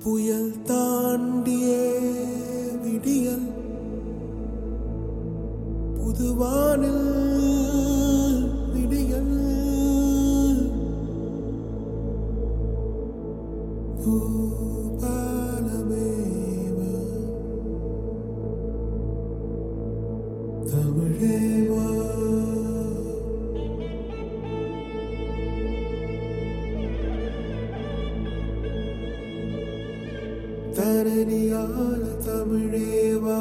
புயல் தாண்டியே விடியல் புதுவானில் விடியல் பூபாலமேவ தமிழேவா தரணியால தமிழேவா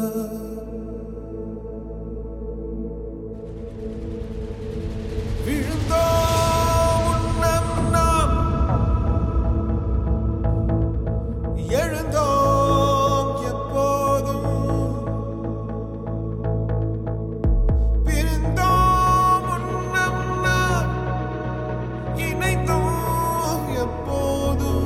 விழுந்தோம் உன்னம் நாம் எழுந்தோம் எப்போதும் பிரிந்தோம் உன்னம் நாம் இணைந்தோம் எப்போதும்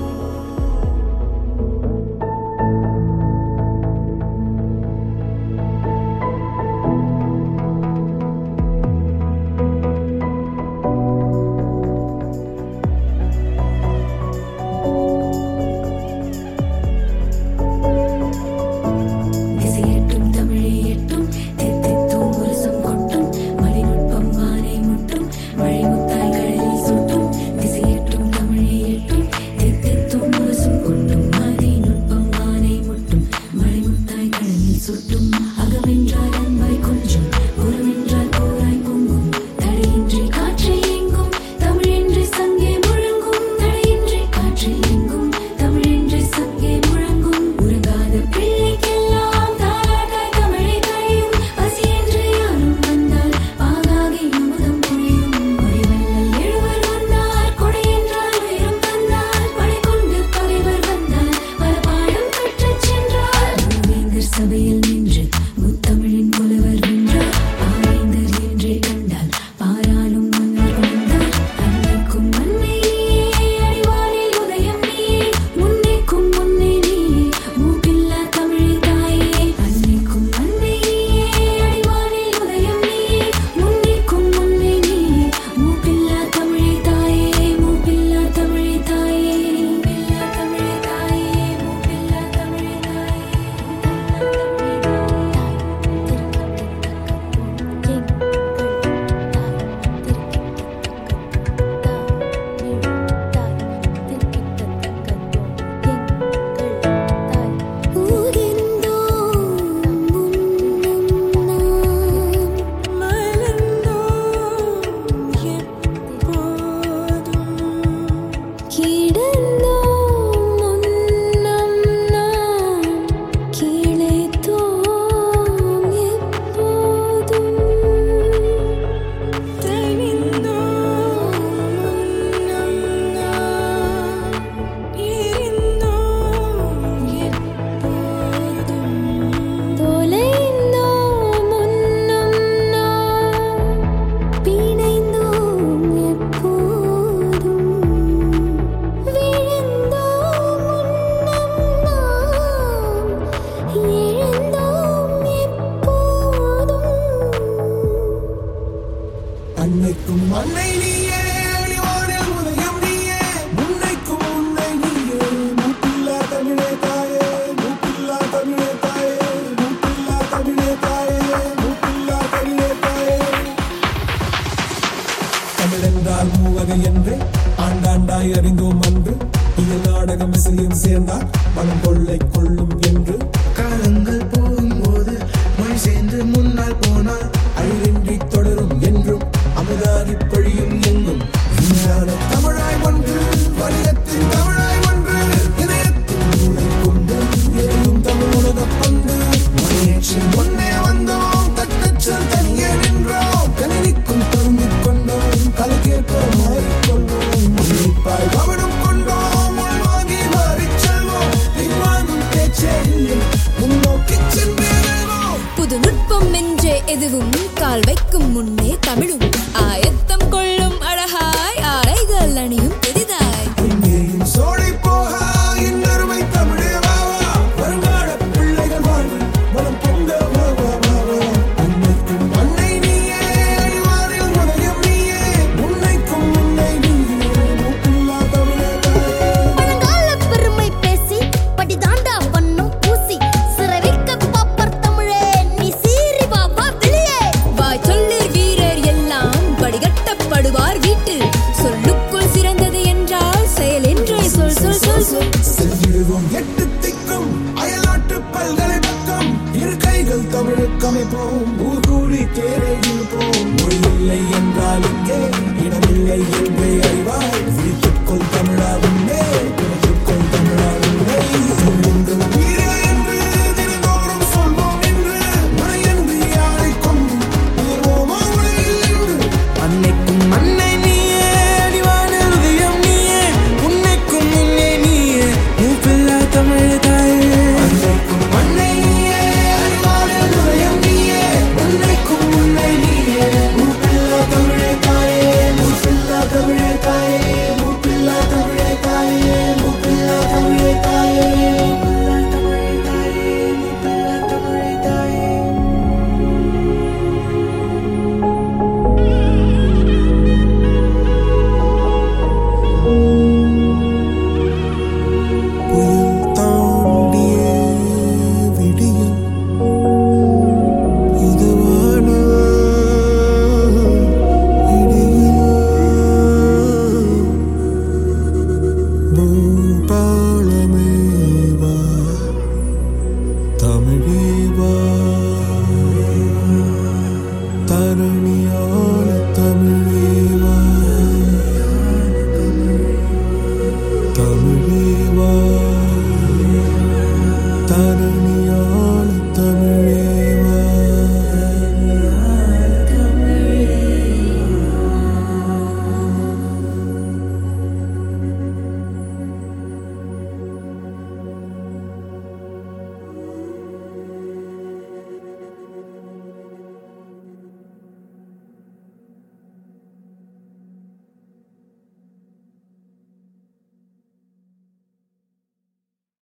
திசையெட்டும் தமிழே எட்டும் தித்தித்தும் முரசம் கொட்டும் மணிநுட்பம் வானை முட்டும் மழை முத்தாய் கடலில் சுட்டும் திசையெட்டும் தமிழே எட்டும் தித்தித்தும் முரசம் கொட்டும் மணிநுட்பம் வானை முட்டும் மழை முத்தாய் கடலில் சுட்டும் அகமென்றால் அன்பாய் கொஞ்சம் புறமென்றால் போராய் பொங்கும் தடையின்றி காற்றில் எங்கும் தமிழென்று சங்கே முழங்கும் தடையின்றி காற்றில் எங்கும் தமிழென்று சங்கே முழங்கும் உறங்காத பிள்ளைக்கெல்லாம் தாலாட்டாய் தமிழை கழியும் பசி என்று யாரும் வந்தால் பாகாகி அமுதம் பொழியும் மொழிவெள்ளல் எழுவர் வந்தால் கொடை என்றால் உயரம் வந்தால் படை கொண்டு பகைவர் வந்தால் பல பாடம் கற்றுச் சென்றார் மூவேந்தர் சபையில் நின்று முத்தமிழின் புலவர் வென்றார் பாவேந்தர் என்றே கண்டால் பாராளும் மன்னர் வந்தார் அன்னைக்கும் அன்னையே அடிவானில் உதயம் நீயே முன்னைக்கும் முன்னே நீயே மூப்பில்லா தமிழே தாயே அன்னைக்கும் அன்னையே அடிவானில் உதயம் நீயே முன்னைக்கும் முன்னே நீயே மூப்பில்லா தமிழே தாயே மூப்பில்லா தமிழே தாயே மூப்பில்லா தமிழே தாயே மூப்பில்லா தமிழே பிணைந்தோம் எப்போதும் விழுந்தோம் முன்னம் நாம் எழுந்தோம் எப்போதும் அன்னைக்கும் அன்னை நீயே அழிவானில் உதயம் நீயே முன்னைக்கும் முன்னை நீயே மூப்பில்லா தமிழே தாயே மூப்பில்லா தமிழே தாயே மூப்பில்லா தமிழே தாயே மூப்பில்லா தமிழே தாயே தமிழென்றால் மூவகை என்றே ஆண்டாண்டாய் அறிந்தோம் அன்று இதில் நாடகம் இசையும் சேர்ந்தால் மனம் கொள்ளை கொள்ளும் என்று காலங்கள் போகும்போது மொழி சேர்ந்து முன்னால் போனால் அழிவின்றி தொடரும் என்றும் அமுதாகி பொழியும் எங்கும் விஞ்ஞான தமிழாய் ஒன்று வணிகத்தின் தமிழாய் ஒன்று இதயத்தின் மூளை கொண்டு எரியும் தமிழ் உலக பந்து மணியேற்றில் முன்னே வந்தோம் தட்டச்சல் தனியே நின்றோம் கணினிக்கும் பொருந்திக் கொண்டோம் கலக்கேற்ப மாறிக்கொள்வோம் உன்னிப்பாய் கவனம் கொண்டோம் உள்வாங்கி மாறிச் செல்வோம் பின்வாங்கும் பேச்சே இல்லை முன்னோக்கி சென்றே வெல்வோம் புது நுட்பம் என்றே எதுவும் கால் வைக்க படைப்போம் ஊர் கூடி தேரையில் போம் மொழி இல்லை என்றால் இங்கே இடமில்லை என்றே அறிவாய் விழித்துக்கொள் தமிழா உன்னே பிழைத்துக்கொள் தமிழா உன்னை சொல்லுங்கள் உயிரே என்று தினந்தோறும் சொல்வோம் என்று மழை என்று யாரை கொண்டு உயர்வோமா உலகில் என்று அன்னைக்கும் அன்னை நீயே அடிவான ஹிருதயம் நீயே உன்னைக்கும் முன்னே நீயே மூப்பில்லா தமிழ் தாயே அன்னைக்கும் அன்னை நீயே அறிவான ஹிருதயம் நீயே உன்னைக்கும் உன்னை நீயே மூப்பில்லா தமிழே தாயே மூப்பில்லா தமிழே தாயே மூப்பில்லா தமிழே தாயே மூப்பில்லா தமிழே தாயே மூப்பில்லா தமிழே தாயே மூப்பில்லா தமிழே தாயே புயல் தாண்டிய விடியல் புதுவான இடியல் பூபாலமே வா தமிழே வா தரணியால